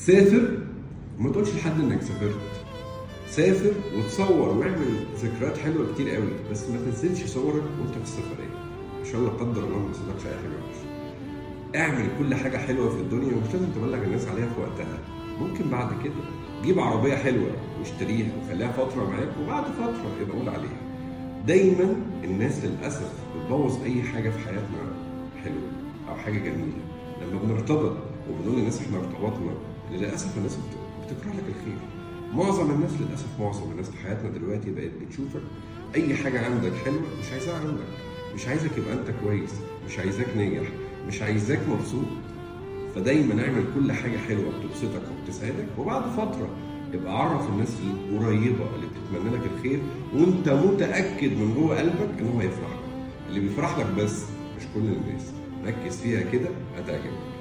سافر وما تقولش لحد انك سافرت سافر وتصور واعمل ذكريات حلوه كتير قوي بس ما تنزلش صورك وانت في السفريه عشان لا قدر الله ما يحصلكش اي حاجه وحشه اعمل كل حاجه حلوه في الدنيا ومش لازم تبلغ الناس عليها في وقتها ممكن بعد كده جيب عربيه حلوه واشتريها وخليها فتره معاك وبعد فتره يبقى قول عليها دايما الناس للاسف بتبوظ اي حاجه في حياتنا حلوه او حاجه جميله لما بنرتبط وبنقول للناس احنا ارتبطنا للاسف الناس بت- بتكره لك الخير معظم الناس للاسف معظم الناس في حياتنا دلوقتي بقت بتشوفك اي حاجه عندك حلوه مش عايزاها عندك مش عايزك يبقى انت كويس مش عايزاك ناجح مش عايزاك مبسوط فدايما اعمل كل حاجه حلوه بتبسطك وبتسعدك وبعد فتره يبقى عرف الناس القريبه اللي بتتمنى لك الخير وانت متاكد من جوه قلبك ان هو هيفرح لك اللي بيفرح لك بس مش كل الناس ركز فيها كده هتعجبك